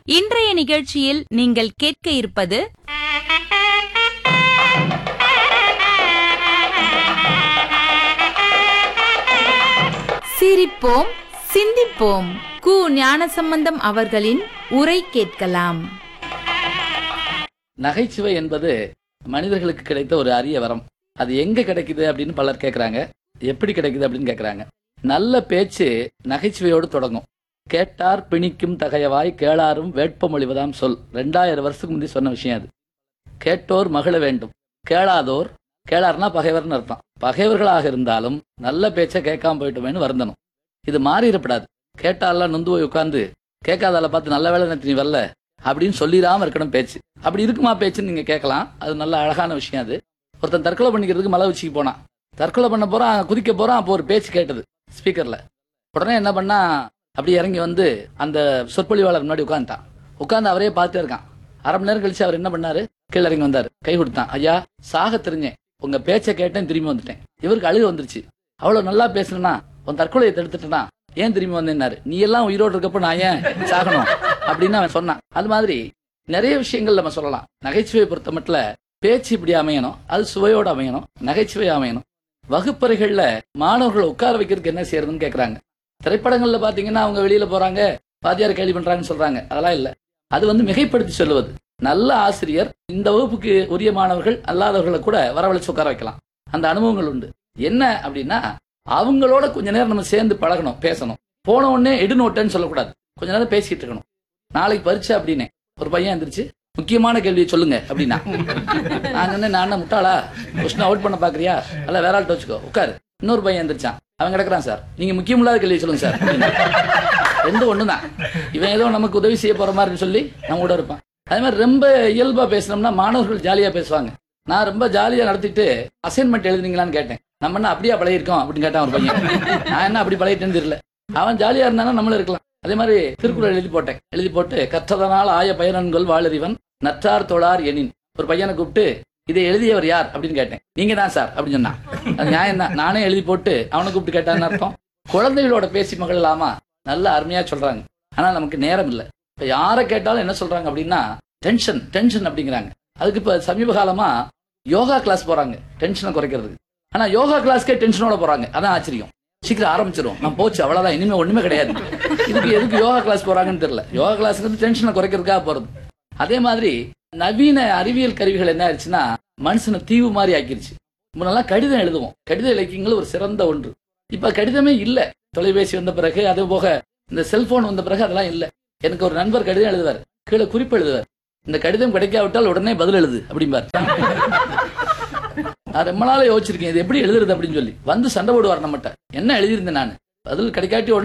இன்றைய நிகழ்ச்சியில் நீங்கள் கேட்க இருப்பது சிரிப்போம் சிந்திப்போம் கு ஞானசம்பந்தம் அவர்களின் உரை கேட்கலாம் நகைச்சுவை என்பது மனிதர்களுக்கு கிடைத்த ஒரு அரிய வரம் அது எங்க கிடைக்குது அப்படின்னு பலர் கேட்கறாங்க எப்படி கிடைக்குது அப்படின்னு கேட்கறாங்க நல்ல பேச்சு நகைச்சுவையோடு தொடங்கும் கேட்டார் பிணிக்கும் தகையவாய் கேளாரும் வேட்பமொழிவதாம் சொல் ரெண்டாயிரம் வருஷத்துக்கு முந்தி சொன்ன விஷயம் அது கேட்டோர் மகிழ வேண்டும் கேளாதோர் கேளார்னா பகைவர்னு அர்த்தம் பகைவர்களாக இருந்தாலும் நல்ல பேச்சை கேட்காம போயிட்டோமேனு வருந்தணும் இது மாறிடப்படாது கேட்டாலாம் நொந்து போய் உட்கார்ந்து கேட்காதால பார்த்து நல்ல வேலை நேத்து நீ வரல அப்படின்னு சொல்லிடாம இருக்கணும் பேச்சு அப்படி இருக்குமா பேச்சுன்னு நீங்க கேட்கலாம் அது நல்ல அழகான விஷயம் அது ஒருத்தன் தற்கொலை பண்ணிக்கிறதுக்கு மலை உச்சிக்கு போனான் தற்கொலை பண்ண போறான் குதிக்க போறான் அப்போ ஒரு பேச்சு கேட்டது ஸ்பீக்கர்ல உடனே என்ன பண்ணா அப்படி இறங்கி வந்து அந்த சொற்பொழிவாளர் முன்னாடி உட்காந்துட்டான் உட்கார்ந்து அவரே பார்த்துட்டே இருக்கான் அரை மணி நேரம் கழிச்சு அவர் என்ன பண்ணாரு கீழே இறங்கி வந்தாரு கை கொடுத்தான் ஐயா சாக தெரிஞ்சேன் உங்க பேச்சை கேட்டேன் திரும்பி வந்துட்டேன் இவருக்கு அழுக வந்துருச்சு அவ்வளவு நல்லா பேசுனா உன் தற்கொலையை தடுத்துட்டனா ஏன் திரும்பி வந்தேன்னாரு நீ எல்லாம் உயிரோடு இருக்கப்ப நான் ஏன் சாகணும் அப்படின்னு அவன் சொன்னான் அது மாதிரி நிறைய விஷயங்கள் நம்ம சொல்லலாம் நகைச்சுவையை பொறுத்த மட்டும் பேச்சு இப்படி அமையணும் அது சுவையோடு அமையணும் நகைச்சுவை அமையணும் வகுப்பறைகள்ல மாணவர்களை உட்கார வைக்கிறதுக்கு என்ன செய்யறதுன்னு கேக்குறாங்க திரைப்படங்கள்ல பாத்தீங்கன்னா அவங்க வெளியில போறாங்க வாத்தியார் கேள்வி பண்றாங்கன்னு சொல்றாங்க அதெல்லாம் இல்ல அது வந்து மிகைப்படுத்தி சொல்லுவது நல்ல ஆசிரியர் இந்த வகுப்புக்கு உரிய மாணவர்கள் அல்லாதவர்களை கூட வரவழைச்சு உட்கார வைக்கலாம் அந்த அனுபவங்கள் உண்டு என்ன அப்படின்னா அவங்களோட கொஞ்ச நேரம் நம்ம சேர்ந்து பழகணும் பேசணும் போன உடனே எடு நோட்டேன்னு சொல்லக்கூடாது கொஞ்ச நேரம் பேசிட்டு இருக்கணும் நாளைக்கு பரீட்சை அப்படின்னே ஒரு பையன் எந்திரிச்சு முக்கியமான கேள்வியை சொல்லுங்க அப்படின்னா நான் சொன்னேன் நான் என்ன முட்டாளா கொஸ்டின் அவுட் பண்ண பாக்குறியா அல்ல வேற ஆள்கிட்ட வச்சுக்கோ உட்காரு இன்னொரு பையன் எந்திரிச்சான் அவன் கிடக்குறான் சார் நீங்க முக்கியமில்லாத கேள்வி சொல்லுங்க சார் அப்படின்னா. ரெண்டும் ஒண்ணுதான் இவன் ஏதோ நமக்கு உதவி செய்ய போற மாதிரி சொல்லி நம்ம கூட இருப்பான் அதே மாதிரி ரொம்ப இயல்பா பேசினோம்னா மாணவர்கள் ஜாலியா பேசுவாங்க நான் ரொம்ப ஜாலியா நடத்திட்டு அசைன்மெண்ட் எழுதுனீங்களான்னு கேட்டேன் நம்ம என்ன அப்படியா பழகிருக்கோம் அப்படின்னு கேட்டான் ஒரு பையன் நான் என்ன அப்படி பழகிட்டேன்னு தெரியல அவன் ஜாலியா இருந்தானா நம்மளும் இருக்கலாம் அதே மாதிரி திருக்குறள் எழுதி போட்டேன் எழுதி போட்டு கற்றதனால் ஆய பயனன்கொள் வாழறிவன் நற்றார் தொழார் எனின் ஒரு பையனை கூப்பிட்டு இதை எழுதியவர் யார் அப்படின்னு கேட்டேன் நீங்க தான் சார் அப்படின்னு சொன்னான் அது நியாயம் தான் நானே எழுதி போட்டு அவனை கூப்பிட்டு கேட்டான்னு அர்த்தம் குழந்தைகளோட பேசி மகிழலாமா நல்ல அருமையா சொல்றாங்க ஆனா நமக்கு நேரம் இல்லை இப்ப யாரை கேட்டாலும் என்ன சொல்றாங்க அப்படின்னா டென்ஷன் டென்ஷன் அப்படிங்கிறாங்க அதுக்கு இப்ப சமீப காலமா யோகா கிளாஸ் போறாங்க டென்ஷனை குறைக்கிறதுக்கு ஆனா யோகா கிளாஸ்க்கே டென்ஷனோட போறாங்க அதான் ஆச்சரியம் சீக்கிரம் ஆரம்பிச்சிரும் நான் போச்சு அவ்வளவுதான் இனிமே ஒண்ணுமே கிடையாது இதுக்கு எதுக்கு யோகா கிளாஸ் போறாங்கன்னு தெரியல யோகா கிளாஸ்க்கு டென்ஷனை குறைக்கிறதுக்காக போறது அதே மாதிரி நவீன அறிவியல் கருவிகள் என்ன ஆயிடுச்சுன்னா மனுஷனை தீவு மாதிரி ஆக்கிருச்சு முன்னெல்லாம் கடிதம் எழுதுவோம் கடித இலக்கியங்கள் ஒரு சிறந்த ஒன்று இப்ப கடிதமே இல்ல தொலைபேசி வந்த பிறகு அது போக இந்த செல்போன் வந்த பிறகு அதெல்லாம் இல்ல எனக்கு ஒரு நண்பர் கடிதம் எழுதுவார் கீழே குறிப்பு எழுதுவார் இந்த கடிதம் கிடைக்காவிட்டால் உடனே பதில் எழுது அப்படிம்பார் நான் ரொம்ப நாளா யோசிச்சிருக்கேன் இது எப்படி எழுதுறது அப்படின்னு சொல்லி வந்து சண்டை போடுவார் நம்மகிட்ட என்ன எழுதியிருந்தேன் நான் பதில் கிடைக்காட்டி உடனே